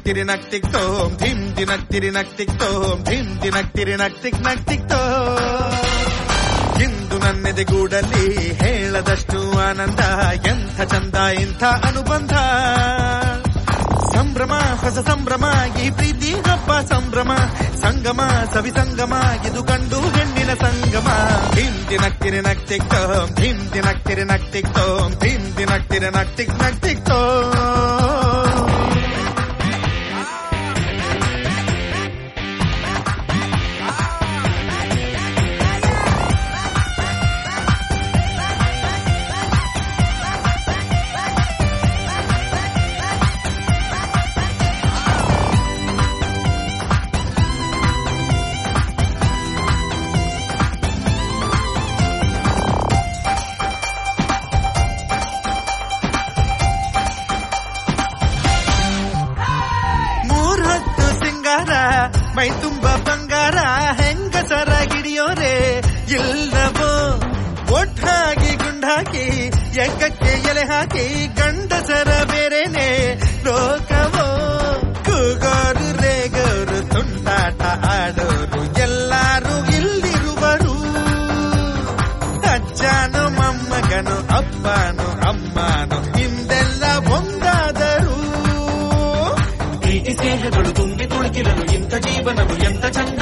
ತಿರಿ ನಕ್ ತಿಕ್ ತೋಂ ಧಿಮ್ ದಿನಕ್ ತಿರಿ ನಕ್ ತಿಕ್ ತೋಂ ಧಿಮ್ ದಿನಕ್ ತಿರಿ ನಕ್ ತಿಕ್ ನಕ್ ತಿಕ್ ತೋ ಇಂದು ನನ್ನೆದೆಗೂಡಲ್ಲಿ ಹೇಳದಷ್ಟು ಆನಂದ ಎಂಥ ಚಂದ ಇಂಥ ಅನುಬಂಧ ಸಂಭ್ರಮ ಹೊಸ ಸಂಭ್ರಮ ಈ ಪ್ರೀತಿ ಹಬ್ಬ ಸಂಭ್ರಮ ಸಂಗಮ ಸವಿ ಸಂಗಮ ಇದು ಕಂಡು ಹೆಣ್ಣಿನ ಸಂಗಮ ಧಿಮ್ ದಿನಕ್ ತಿರಿ ನಕ್ ತಿಕ್ ತೋಂ ಧಿಮ್ ದಿನಕ್ ತಿರಿ ನಕ್ ತಿಕ್ ತೋಂ ಧಿಮ್ ದಿನಕ್ ತಿರಿ ನಕ್ ತಿಕ್ ನಕ್ ತಿಕ್ ತೋ ಮೂರ್ ಹೊತ್ತು ಸಿಂಗಾರ ಮೈ ತುಂಬ ಬಂಗಾರ ಹೆಂಗಸರ ಗಿಡಿಯೋರೆ ಇಲ್ಲವೋ ಒಟ್ಟಾಗಿ ಗುಂಡಾಕಿ ಎಕ್ಕಕ್ಕೆ ಎಲೆ ಹಾಕಿ ಗಂಡಸರ ಬೇರೆನೆ ಲೋಕವೋ ಕೂಗೋರು ರೇಗೋರು ತುಂಟಾಟ ಆಡೋರು ಎಲ್ಲಾರು ಇಲ್ಲಿರುವರು ಅಜ್ಜನು ಮೊಮ್ಮಗನು ಅಪ್ಪನು ಅಮ್ಮನು ಹಿಂದೆಲ್ಲ ಒಂದಾದರು ಪ್ರೀತಿ ಸ್ನೇಹಗಳು ತುಂಬಿ ತುಳುಕಿರಲು ಇಂಥ ಜೀವನವು ಎಂತ ಚಂದ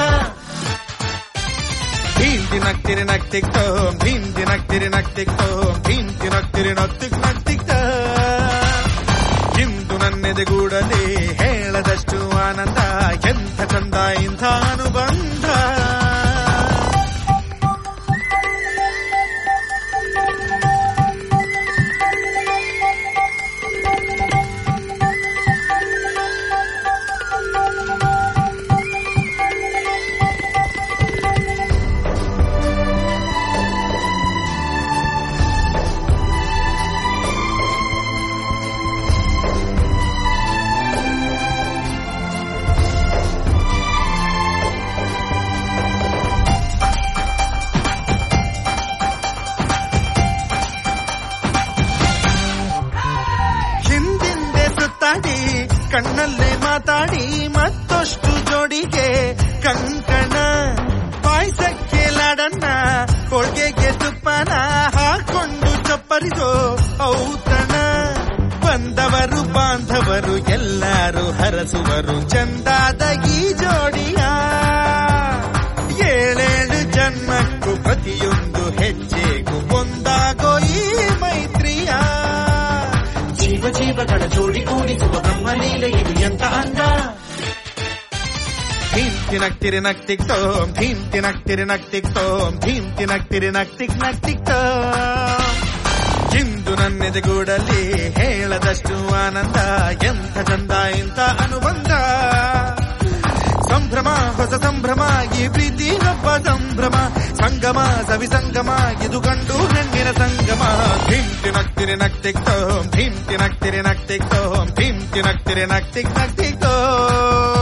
ಭೀಮ್ ದಿನಕ್ ತಿರಿ ನಕ್ ತಿಕ್ ತೋಂ ಭೀಮ್ ದಿನಕ್ ತಿರಿ ನಕ್ ತಿಕ್ ತೋಂ ಭೀಮ್ ದಿನಕ್ ತಿರಿ ನಕ್ ತಿಕ್ ನಕ್ ತಿಕ್ ತ. ಇಂದು ನನ್ನೆದೆಗೂಡಲಿ ಹೇಳದಷ್ಟು ಆನಂದ ಎಂಥ ಚಂದ ಇಂಥ ಅನುಬಂಧ ಹಿಂದಿಂದೆ ಸುತ್ತಾಡಿ ಕಣ್ಣಲ್ಲೇ ಮಾತಾಡಿ ಮತ್ತಷ್ಟು ಜೋಡಿಗೆ ಕಂಕಣ ಪಾಯಸಕ್ಕೆ ಲಾಡನ್ನ ಹೋಳಿಗೆಗೆ ತುಪ್ಪನ ಹಾಕೊಂಡು ಚಪ್ಪರಿಸೋ ಔತಣ ಬಂದವರು ಬಾಂಧವರು ಎಲ್ಲರೂ ಹರಸುವರು ಚಂದಾದ ಈ ಜೋಡಿಯ ಏಳೇಳು ಜನ್ಮಕ್ಕೂ ಪ್ರತಿಯೊಂದು ಹೆಜ್ಜೆಗೂ ಒಂದಾಗೋ ಈ ಮೈತ್ರಿಯ ಜೀವ ಜೀವಗಳ ಜೋಡಿ ಕೂಡಿಸುವ ಬ್ರಹ್ಮಲೀಲೆ ಇದು ಎಂತ ಅಂದ ಭೀಮ್ ತಿನಕ್ ತಿರಿ ನಕ್ ತಿಕ್ ತೋಂ ಭೀಮ್ ತಿನಕ್ ತಿರಿ ನಕ್ ತಿಕ್ ತೋಂ ಭೀಮ್ ತಿನಕ್ ತಿರಿ ನಕ್ ತಿಕ್ ನಕ್ ತಿಕ್ ತೋಂ ಇಂದು ನನ್ನೆದೆಗೂಡಲ್ಲಿ ಹೇಳದಷ್ಟು ಆನಂದ ಎಂಥ ಚಂದ ಇಂಥ ಅನುಬಂಧ ಸಂಭ್ರಮ ಹೊಸ ಸಂಭ್ರಮ ಈ ಪ್ರೀತಿ ಹಬ್ಬ ಸಂಭ್ರಮ ಸಂಗಮ ಸವಿ ಸಂಗಮ ಇದು ಗಂಡು ಹೆಣ್ಣಿನ ಸಂಗಮ ಭೀಮ್ ತಿನಕ್ ತಿರಿ ನಕ್ ತಿಕ್ ತೋಂ ಭೀಮ್ ತಿನಕ್ ತಿರಿ ನಕ್ ತಿಕ್ ತೋಂ ಭೀಮ್ ತಿನಕ್ ತಿರಿ ನಕ್ ತಿಕ್ ನಕ್ ತಿಕ್ ತೋಂ